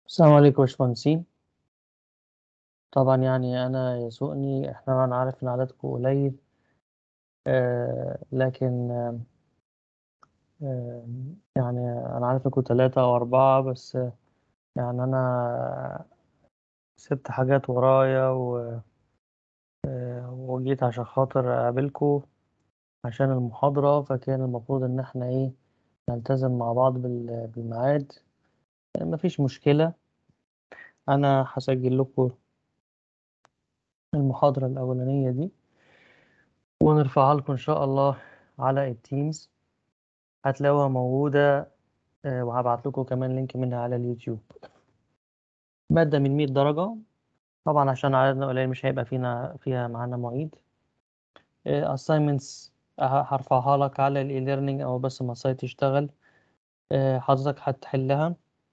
السلام عليكم يا باشمهندسين طبعا يعني أنا يسوقني إحنا أنا عارف إن عددكم قليل آه لكن آه آه، يعني أنا عارف إنكم تلاتة أو أربعة بس آه، يعني أنا سبت حاجات ورايا و آه، وجيت عشان خاطر أقابلكم عشان المحاضرة فكان المفروض إن إحنا إيه نلتزم مع بعض بال- بالميعاد مفيش مشكلة أنا هسجل لكم المحاضرة الأولانية دي ونرفعها لكم إن شاء الله على التيمز هتلاقوها موجودة آه، وهبعت لكم كمان لينك منها على اليوتيوب مادة من 100 درجة طبعا عشان عددنا قليل مش هيبقى فينا فيها معانا معيد آه، assignments ه- هرفعها لك على ال e-learning أو بس ما السايت يشتغل آه، حضرتك هتحلها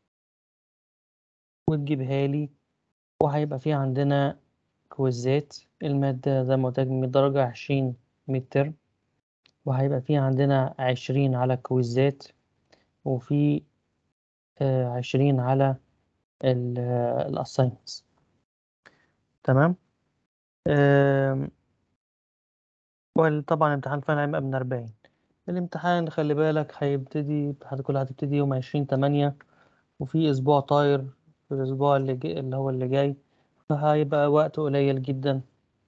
وتجيبها لي وهيبقى في عندنا كويزات المادة زي ما قلت لك من 100 درجة 20 ميد ترم وهيبقى في عندنا 20 على كويزات وفي آه، 20 على الاساينمنتس تمام آم، وطبعا الامتحان فعلا هيبقى من 40 الامتحان خلي بالك هيبتدي كلها هتبتدي يوم 20 8 وفي اسبوع طاير في الاسبوع اللي جاي اللي هو اللي جاي فهيبقى وقت قليل جدا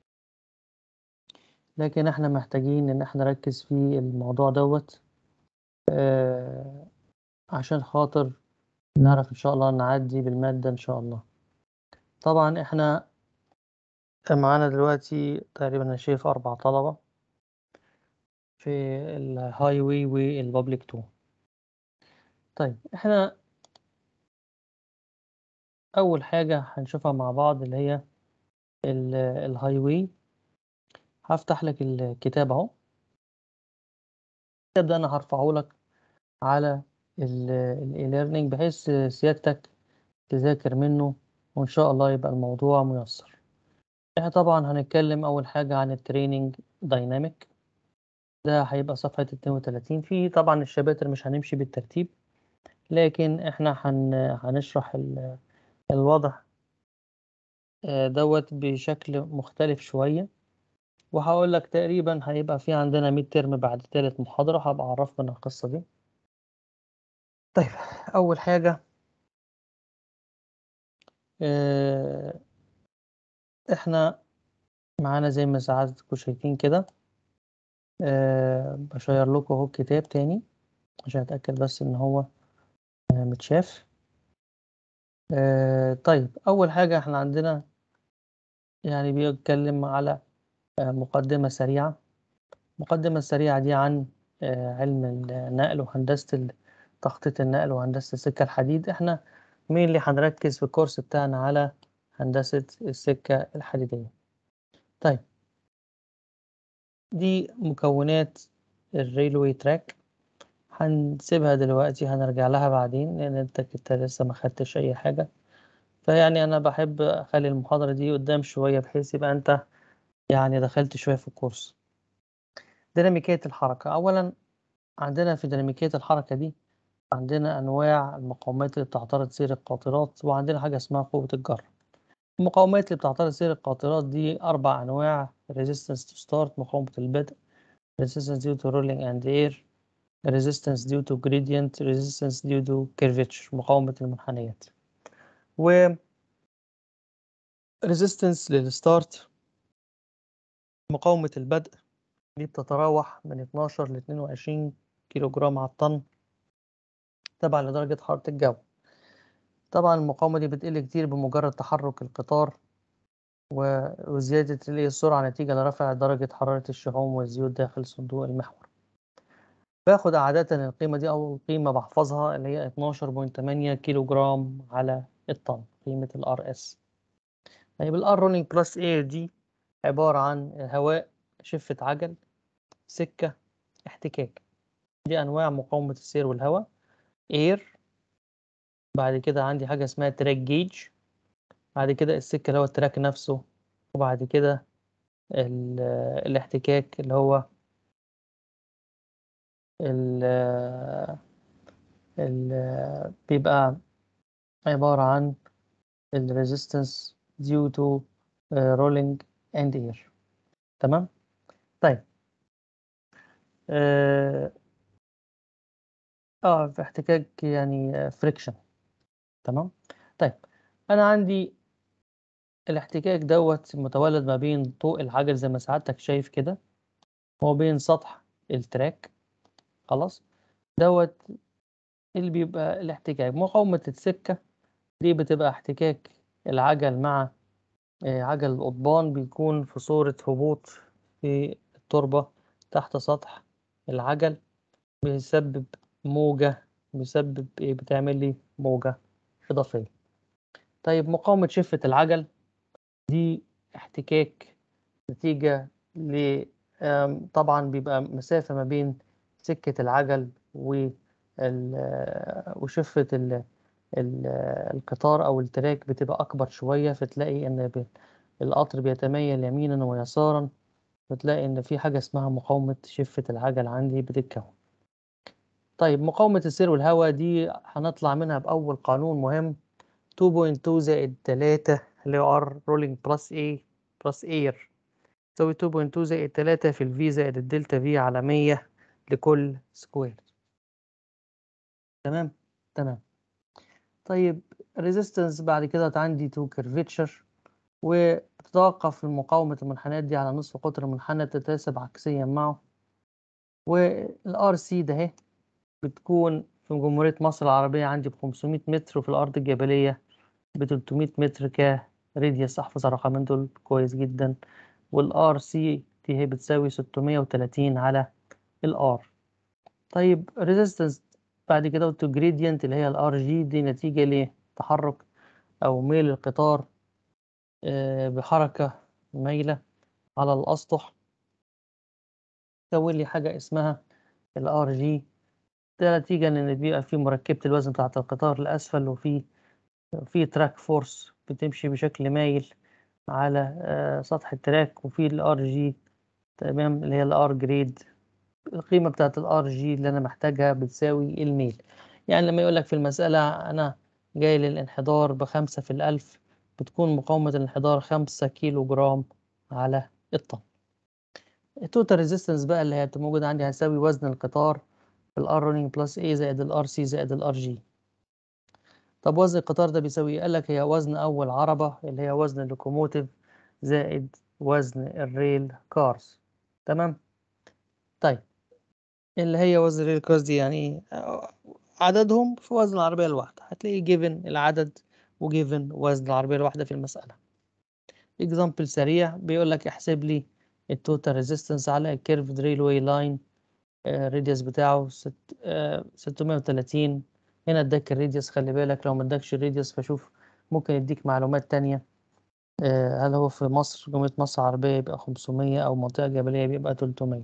لكن احنا محتاجين ان احنا نركز في الموضوع دوت آه عشان خاطر نعرف ان شاء الله نعدي بالمادة ان شاء الله طبعا احنا معانا دلوقتي تقريبا انا شايف اربع طلبة في الهاي واي والبابليك 2 طيب احنا اول حاجة هنشوفها مع بعض اللي هي الهاي واي هفتح لك الكتاب اهو الكتاب ده انا هرفعه لك على الاي-ليرنينج بحيث سيادتك تذاكر منه وان شاء الله يبقى الموضوع ميسر احنا طبعا هنتكلم اول حاجة عن التريننج دايناميك ده هيبقى صفحة 32 في طبعا الشباتر مش هنمشي بالترتيب لكن احنا هن... هنشرح ال... الوضع آه، دوت بشكل مختلف شوية وهقول لك تقريبا هيبقى في عندنا ميد ترم بعد تالت محاضرة هبقى أعرفكم القصة دي طيب أول حاجة آه، إحنا معانا زي ما ساعاتكم شايفين كده آه، بشير لكم اهو الكتاب تاني عشان أتأكد بس إن هو آه، متشاف آه، طيب أول حاجة إحنا عندنا يعني بيتكلم على آه، مقدمة سريعة المقدمة السريعة دي عن آه، علم النقل وهندسة تخطيط النقل وهندسة السكة الحديد احنا مين اللي هنركز في الكورس بتاعنا على هندسة السكة الحديدية طيب دي مكونات الريلوي تراك هنسيبها دلوقتي هنرجع لها بعدين لان انت كنت لسه ما خدتش اي حاجة فيعني انا بحب اخلي المحاضرة دي قدام شوية بحيث يبقى انت يعني دخلت شوية في الكورس ديناميكية الحركة اولا عندنا في ديناميكية الحركة دي عندنا أنواع المقاومات اللي بتعترض سير القاطرات وعندنا حاجة اسمها قوة الجر المقاومات اللي بتعترض سير القاطرات دي أربع أنواع resistance to start مقاومة البدء resistance due to rolling and air resistance due to gradient resistance due to curvature مقاومة المنحنيات و resistance للستارت مقاومة البدء دي بتتراوح من 12 ل 22 كيلو جرام على الطن تبع لدرجة حرارة الجو طبعا المقاومة دي بتقل كتير بمجرد تحرك القطار و- وزيادة اللي هي السرعة نتيجة لرفع درجة حرارة الشحوم والزيوت داخل صندوق المحور باخد عادة القيمة دي أول قيمة بحفظها اللي هي 12.8 كيلو جرام على الطن قيمة ال RS طيب ال R running plus air دي عبارة عن هواء شفة عجل سكة احتكاك دي أنواع مقاومة السير والهواء air بعد كده عندي حاجة اسمها تراك جيج بعد كده السكة اللي هو التراك نفسه وبعد كده ال- الاحتكاك اللي هو ال ال بيبقى عبارة عن ال resistance due to uh, rolling and air تمام طيب اه آه، في احتكاك يعني فريكشن تمام طيب انا عندي الاحتكاك دوت متولد ما بين طوق العجل زي ما سعادتك شايف كده هو بين سطح التراك خلاص دوت اللي بيبقى الاحتكاك مقاومة السكة دي بتبقى احتكاك العجل مع آه، عجل القضبان بيكون في صورة هبوط في التربة تحت سطح العجل بيسبب موجة بيسبب ايه بتعمل لي موجة إضافية طيب مقاومة شفة العجل دي احتكاك نتيجة ل آم، طبعا بيبقى مسافة ما بين سكة العجل وال- آه، وشفة ال- ال- القطار أو التراك بتبقى أكبر شوية فتلاقي إن ب- القطر بيتميل يمينا ويسارا فتلاقي إن في حاجة اسمها مقاومة شفة العجل عندي بتتكون طيب مقاومة السير والهواء دي هنطلع منها بأول قانون مهم 2.2 زائد 3 اللي هو R rolling plus A plus air تساوي 2.2 زائد 3 في الفي زائد الدلتا في على 100 لكل سكوير تمام تمام طيب resistance بعد كده عندي تو curvature وتتوقف مقاومة المنحنيات دي على نصف قطر المنحنى تتناسب عكسيا معه والار سي ده اهي بتكون في جمهورية مصر العربية عندي ب 500 متر وفي الأرض الجبلية ب 300 متر كراديوس أحفظ الرقمين دول كويس جدا والار سي دي هي بتساوي 630 على الار طيب ريزيستنس بعد كده قلت جريدينت اللي هي الار جي دي نتيجة لتحرك أو ميل القطار آه، بحركة مايلة على الأسطح تكون لي حاجة اسمها الار جي ده نتيجة لأن بيبقى في مركبة الوزن بتاعة القطار لأسفل وفي في تراك فورس بتمشي بشكل مايل على آه، سطح التراك وفي الار جي تمام اللي هي الار جريد القيمة بتاعة الار جي اللي أنا محتاجها بتساوي الميل يعني لما يقولك في المسألة أنا جاي للانحدار بخمسة في الألف بتكون مقاومة الانحدار خمسة كيلو جرام على الطن التوتال ريزيستنس بقى اللي هي بتبقى موجودة عندي هتساوي وزن القطار الار رونينج بلس اي زائد الار سي زائد الار جي طب وزن القطار ده بيساوي ايه؟ قال لك هي وزن اول عربة اللي هي وزن اللوكوموتيف زائد وزن الريل كارز تمام طيب اللي هي وزن الريل كارز دي يعني آه، عددهم في وزن العربية الواحدة هتلاقي جيفن العدد وجيفن وزن العربية الواحدة في المسألة اكزامبل سريع بيقول لك احسب لي التوتال ريزيستنس على الكيرفد ريلوي لاين الراديوس بتاعه ست آه، 630 هنا اداك الراديوس خلي بالك لو ما اداكش الراديوس فشوف ممكن يديك معلومات تانية آه، هل هو في مصر جمهورية مصر العربية يبقى 500 أو منطقة جبلية بيبقى 300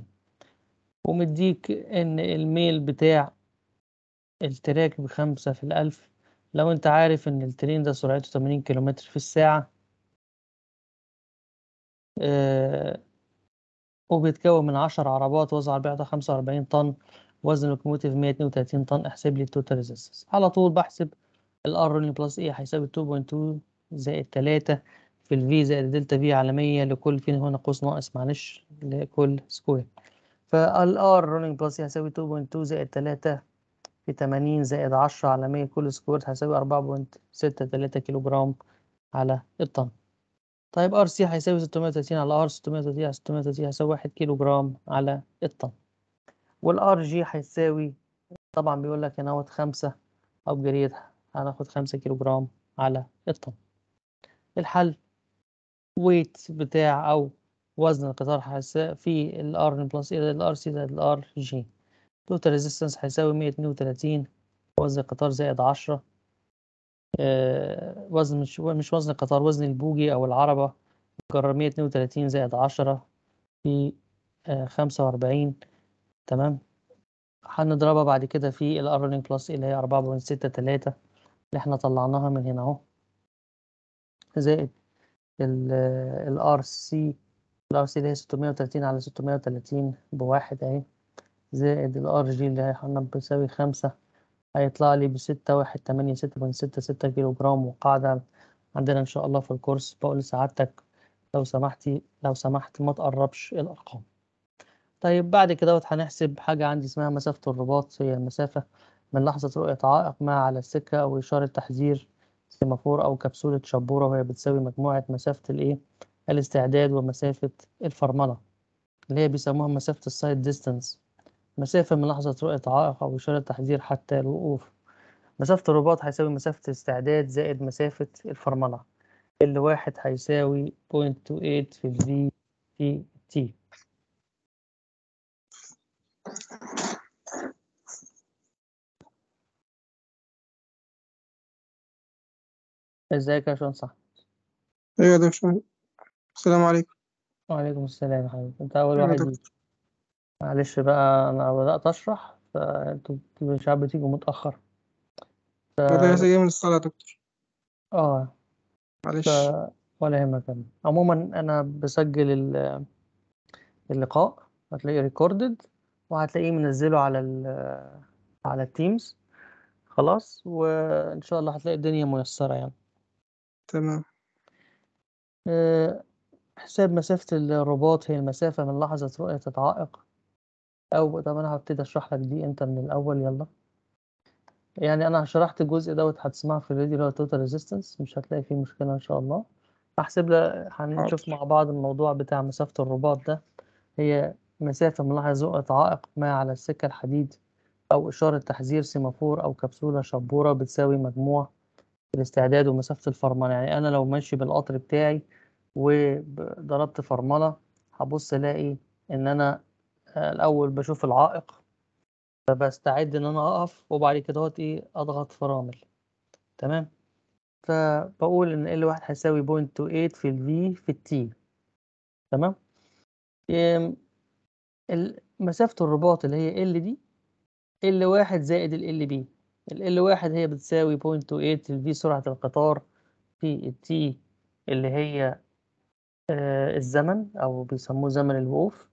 ومديك إن الميل بتاع التراك بخمسة في الألف لو أنت عارف إن الترين ده سرعته 80 كيلومتر في الساعة آه، وبيتكون من 10 عربات وزن العربية ده 45 طن وزن اللوكوموتيف 132 طن احسب لي التوتال ريزيستنس على طول بحسب الار رولينج بلس ايه هيساوي 2.2 زائد 3 في الفي زائد دلتا في على 100 لكل في هنا قوس ناقص معلش لكل سكوير فالار رولينج بلس ايه هيساوي 2.2 زائد 3 في 80 زائد 10 على 100 كل سكوير هيساوي 4.63 كيلو جرام على الطن طيب ار سي هيساوي 630 على ار 630 على 630 هيساوي 1 كيلو جرام على الطن والار جي هيساوي طبعا بيقول لك هنا اهوت 5 ابجريد هناخد 5 كيلو جرام على الطن الحل ويت بتاع او وزن القطار هيساوي في الار بلس الار سي زائد الار جي توتال ريزيستنس هيساوي 132 وزن القطار زائد 10 آه وزن مش مش وزن القطار وزن البوجي او العربة جرر 132 زائد 10 في آه 45 تمام هنضربها بعد كده في الار رولينج بلس اللي هي 4.63 اللي احنا طلعناها من هنا اهو زائد الار سي الار سي اللي هي 630 على 630 بواحد اهي زائد الار جي اللي هي احنا بتساوي خمسة هيطلع لي بستة واحد تمانية ستة بوينت ستة ستة كيلو جرام وقاعدة عندنا إن شاء الله في الكورس بقول لسعادتك لو سمحتي لو سمحت ما تقربش الأرقام طيب بعد كده هنحسب حاجة عندي اسمها مسافة الرباط هي المسافة من لحظة رؤية عائق ما على السكة أو إشارة تحذير سيمافور أو كبسولة شبورة وهي بتساوي مجموعة مسافة الإيه الاستعداد ومسافة الفرملة اللي هي بيسموها مسافة السايد ديستانس مسافة من لحظة رؤية عائق أو إشارة تحذير حتى الوقوف مسافة الرباط هيساوي مسافة الاستعداد زائد مسافة الفرملة اللي واحد هيساوي 0.28 في الفي في تي ازيك يا باشمهندس أحمد؟ ايوه ده مش السلام عليكم وعليكم السلام يا حبيبي انت اول أيوة واحد دكتور. يجي معلش بقى انا بدأت اشرح فانتوا مش عارف بتيجوا متأخر انا لسه جاي من الصلاة يا دكتور اه معلش ف... ولا يهمك أنا. عموما انا بسجل ال- اللقاء هتلاقيه ريكوردد وهتلاقيه منزله على ال على التيمز خلاص وان شاء الله هتلاقي الدنيا ميسرة يعني تمام آه، حساب مسافة الرباط هي المسافة من لحظة رؤية العائق أو طب أنا هبتدي أشرح لك دي أنت من الأول يلا يعني أنا شرحت الجزء دوت هتسمعه في الفيديو اللي هو توتال ريزيستنس مش هتلاقي فيه مشكلة إن شاء الله هحسب لك هنشوف حاضر. مع بعض الموضوع بتاع مسافة الرباط ده هي مسافة من لحظة رؤية عائق ما على السكة الحديد أو إشارة تحذير سيمافور أو كبسولة شبورة بتساوي مجموع الاستعداد ومسافة الفرملة يعني أنا لو ماشي بالقطر بتاعي وضربت فرملة هبص ألاقي إن أنا آه، الأول بشوف العائق فبستعد إن أنا أقف وبعد كده هوت إيه أضغط فرامل تمام فبقول إن ال واحد هيساوي بوينت تو ايت في الفي في التي تمام إم، ال- مسافة الرباط اللي هي ال دي ال واحد زائد ال ال بي ال ال واحد هي بتساوي بوينت تو ايت الفي سرعة القطار في التي اللي هي آه، الزمن أو بيسموه زمن الوقوف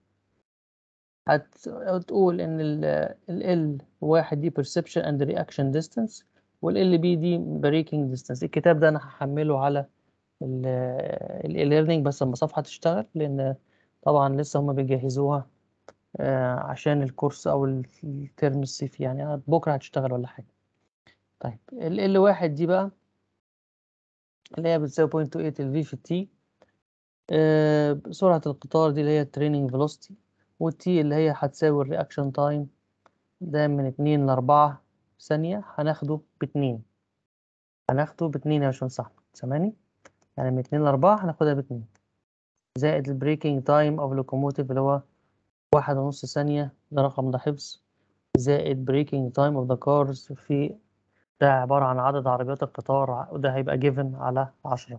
هت- هتقول إن ال ال واحد دي perception and reaction distance وال ال بي دي breaking distance الكتاب ده أنا هحمله على ال ال learning بس لما الصفحة تشتغل لأن طبعا لسه هما بيجهزوها آه، عشان الكورس أو الترم الصيفي يعني بكرة هتشتغل ولا حاجة طيب ال ال واحد دي بقى اللي هي بتساوي 0.28 ال v في التي آه، سرعة القطار دي اللي هي التريننج فيلوسيتي والتي اللي هي هتساوي الرياكشن تايم ده من اتنين لأربعة ثانية هناخده باتنين هناخده باتنين يا باشمهندس أحمد سامعني؟ يعني من اتنين لأربعة هناخدها باتنين زائد البريكنج تايم أوف لوكوموتيف اللي هو واحد ونص ثانية ده رقم ده حفظ زائد بريكنج تايم أوف ذا كارز في ده عبارة عن عدد عربيات القطار وده هيبقى جيفن على عشرة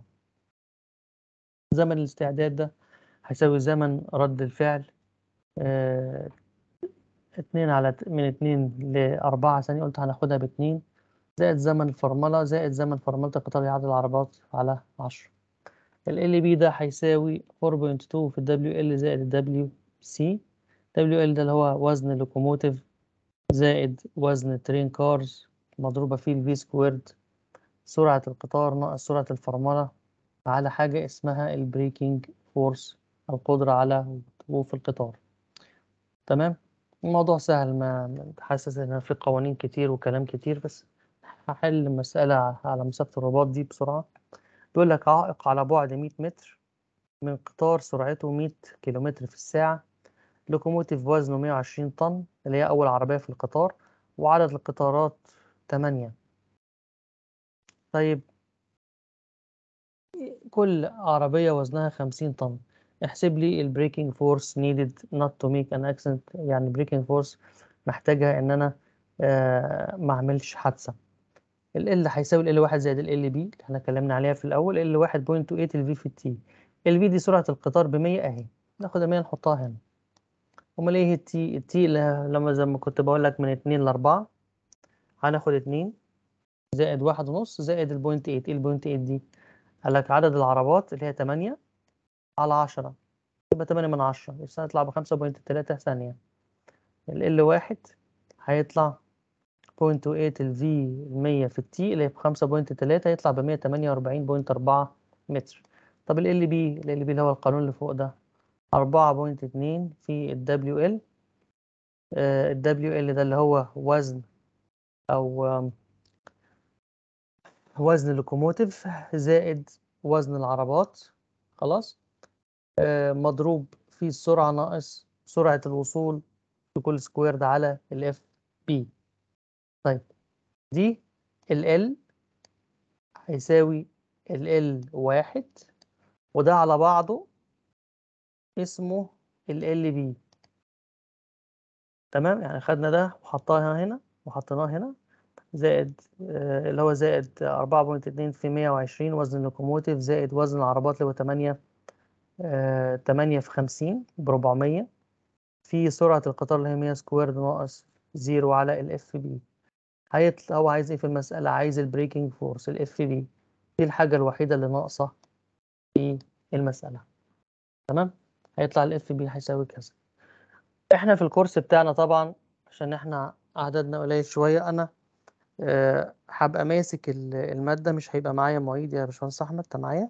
زمن الاستعداد ده هيساوي زمن رد الفعل آه، اتنين على ت- من اتنين لأربعة ثانية قلت هناخدها باتنين زائد زمن الفرملة زائد زمن فرملة القطار عدد العربات على عشرة ال LB ده هيساوي 4.2 في ال WL زائد ال WC WL ده اللي هو وزن اللوكوموتيف زائد وزن الترين كارز مضروبة فيه ال V سكويرد سرعة القطار ناقص سرعة الفرملة على حاجة اسمها البريكنج فورس القدرة على وقوف القطار تمام الموضوع سهل ما ما- حاسس ان في قوانين كتير وكلام كتير بس هحل مسألة على مسافة الرباط دي بسرعة بيقول لك عائق على بعد 100 متر من قطار سرعته 100 كيلومتر في الساعة لوكوموتيف وزنه 120 طن اللي هي أول عربية في القطار وعدد القطارات 8 طيب كل عربية وزنها 50 طن احسب لي البريكنج فورس needed not to make an accident يعني بريكنج فورس محتاجها ان انا آه ما اعملش حادثة ال L هيساوي ال L1 زائد ال LB اللي احنا اتكلمنا عليها في الاول ال 1.28 ال V في التي ال V دي سرعة القطار ب 100 اهي ناخد ال 100 نحطها هنا امال ايه التي التي لما زي ما كنت بقول لك من 2 ل 4 هناخد 2 زائد واحد ونص زائد البوينت 8 ايه البوينت 8 دي قال لك عدد العربات اللي هي 8 على 10 يبقى 8 من 10 يبقى هيطلع ب 5.3 ثانية ال L1 هيطلع 0.28 ال V المية في التي اللي هي بخمسة بوينت تلاتة يطلع بمية تمانية وأربعين بوينت أربعة متر طب ال ال بي ال ال بي اللي هو القانون اللي فوق ده أربعة بوينت اتنين في ال دبليو ال ال دبليو ال ده اللي هو وزن أو آم، وزن اللوكوموتيف زائد وزن العربات خلاص آه، مضروب في السرعة ناقص سرعة الوصول في كل سكويرد على ال اف بي طيب دي ال L هيساوي ال L واحد وده على بعضه اسمه ال LB تمام يعني خدنا ده وحطيناه هنا وحطيناه هنا زائد آه، اللي هو زائد أربعة بوينت اتنين في مية وعشرين وزن اللوكوموتيف زائد وزن العربات اللي هو تمانية آه، تمانية في خمسين بربعمية في سرعة القطار اللي هي مية سكويرد ناقص زيرو على ال اف بي هيطلع هو عايز ايه في المسألة عايز البريكنج فورس ال اف بي دي الحاجة الوحيدة اللي ناقصة في المسألة تمام هيطلع ال اف بي هيساوي كذا احنا في الكورس بتاعنا طبعا عشان احنا عددنا قليل شوية انا آه، هبقى ماسك ال- المادة مش هيبقى معايا معيد يا باشمهندس احمد انت معايا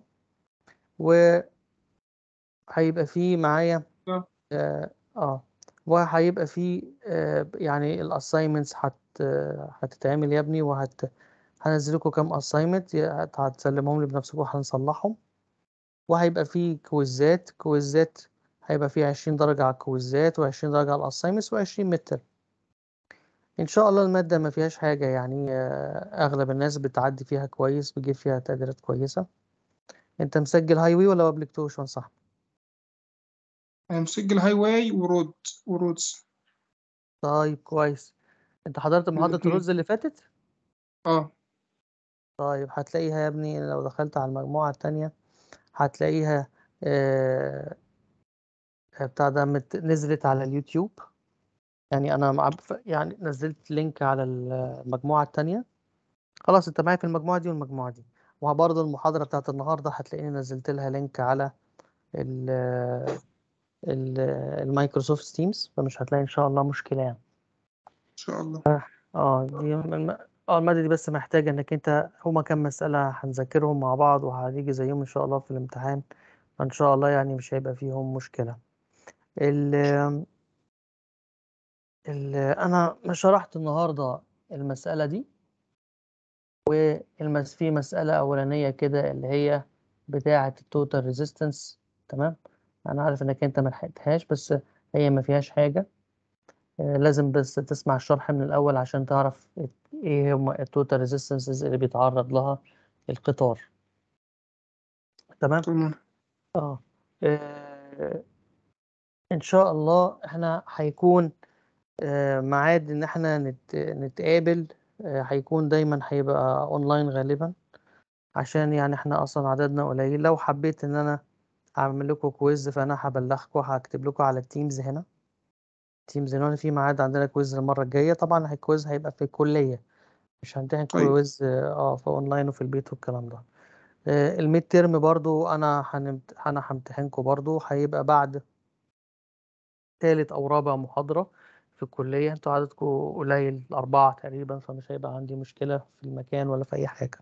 وهيبقى فيه معايا آه. اه آه، وهيبقى فيه آه يعني الاساينمنتس هت آه، هتتعمل يا ابني وهت هنزل لكم كام اساينمنت هتسلمهم لي بنفسكم هنصلحهم وهيبقى فيه كويزات كويزات هيبقى فيه 20 درجة على الكويزات و20 درجة على الاساينمنتس و20 متر ان شاء الله المادة ما فيهاش حاجة يعني آه، اغلب الناس بتعدي فيها كويس بيجيب فيها تقديرات كويسة انت مسجل هاي واي ولا بابليك تو صح أنا مسجل هاي واي ورود ورودز طيب كويس انت حضرت محاضرة الاتنين. الرز اللي فاتت اه طيب هتلاقيها يا ابني لو دخلت على المجموعة التانية هتلاقيها آه، بتاع ده مت- نزلت على اليوتيوب يعني انا مع يعني نزلت لينك على المجموعة التانية خلاص انت معايا في المجموعة دي والمجموعة دي وبرضه المحاضرة بتاعت النهاردة هتلاقيني نزلت لها لينك على ال ال المايكروسوفت تيمز فمش هتلاقي ان شاء الله مشكلة يعني إن شاء الله اه دي الم... اه المادة دي بس محتاجة انك انت هما كام مسألة هنذاكرهم مع بعض وهنيجي زيهم ان شاء الله في الامتحان فان شاء الله يعني مش هيبقى فيهم مشكلة ال... ال... انا شرحت النهاردة المسألة دي والمس في مسألة أولانية كده اللي هي بتاعة التوتال ريزيستنس تمام أنا عارف إنك أنت ملحقتهاش بس هي ما فيهاش حاجة آه، لازم بس تسمع الشرح من الأول عشان تعرف إيه هما التوتال ريزيستنسز اللي بيتعرض لها القطار تمام تمام اه آه، ان شاء الله احنا هيكون آه، ميعاد ان احنا نت... نتقابل آه، هيكون دايما هيبقى اونلاين غالبا عشان يعني احنا اصلا عددنا قليل لو حبيت ان انا اعمل لكم كويز فانا هبلغكم هكتب لكم على التيمز هنا تيمز هنا في ميعاد عندنا كويز المره الجايه طبعا الكويز هيبقى في الكليه مش هنمتحن طيب. كويز اه في اونلاين وفي البيت والكلام ده آه، الميد تيرم برضو انا هنمت... انا همتحنكم برضو هيبقى بعد تالت او رابع محاضرة في الكلية انتوا عددكم قليل أربعة تقريبا فمش هيبقى عندي مشكلة في المكان ولا في أي حاجة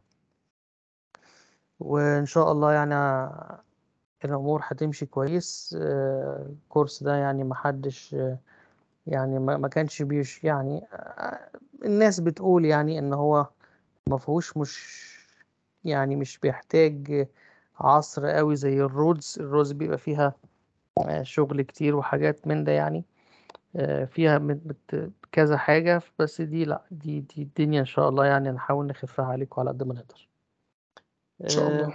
وإن شاء الله يعني الأمور هتمشي كويس آه، الكورس ده يعني محدش آه، يعني ما ما كانش بيش يعني آه، الناس بتقول يعني إن هو مفهوش مش يعني مش بيحتاج عصر قوي زي الرودز الرودز بيبقى فيها آه، شغل كتير وحاجات من ده يعني آه، فيها من- بت- كذا حاجة بس دي لا دي دي الدنيا إن شاء الله يعني نحاول نخفها عليكم على قد ما نقدر إن شاء آه، الله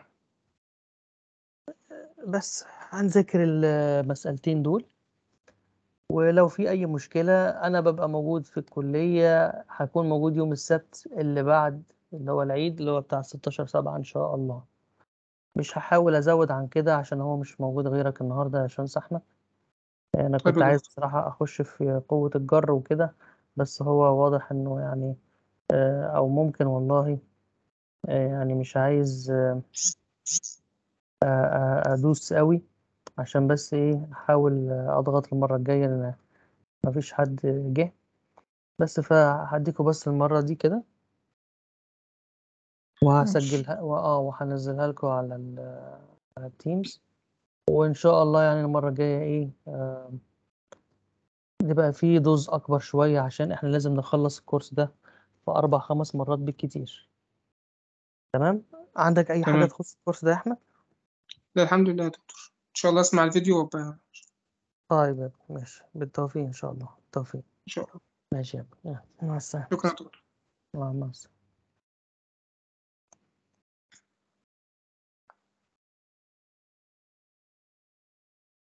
بس هنذاكر المسألتين دول ولو في أي مشكلة أنا ببقى موجود في الكلية هكون موجود يوم السبت اللي بعد اللي هو العيد اللي هو بتاع 16 سبعة إن شاء الله مش هحاول أزود عن كده عشان هو مش موجود غيرك النهاردة يا شمس أحمد أنا كنت طيب يا عايز دكتور. بصراحة أخش في قوة الجر وكده بس هو واضح إنه يعني آه، أو ممكن والله آه، يعني مش عايز آه، آه، آه، أدوس قوي عشان بس إيه أحاول آه، أضغط المرة الجاية لأن مفيش حد جه بس فهديكوا بس المرة دي كده وهسجلها اه وهنزلها لكم على ال على التيمز وإن شاء الله يعني المرة الجاية إيه آه نبقى فيه دوز أكبر شوية عشان إحنا لازم نخلص الكورس ده في أربع خمس مرات بالكتير تمام عندك أي حاجة تمام. تخص الكورس ده يا أحمد؟ لا الحمد لله يا دكتور إن شاء الله أسمع الفيديو وأبقى طيب ماشي بالتوفيق إن شاء الله بالتوفيق إن شاء الله ماشي يا ابني يلا، مع السلامة شكرا يا دكتور مع السلامة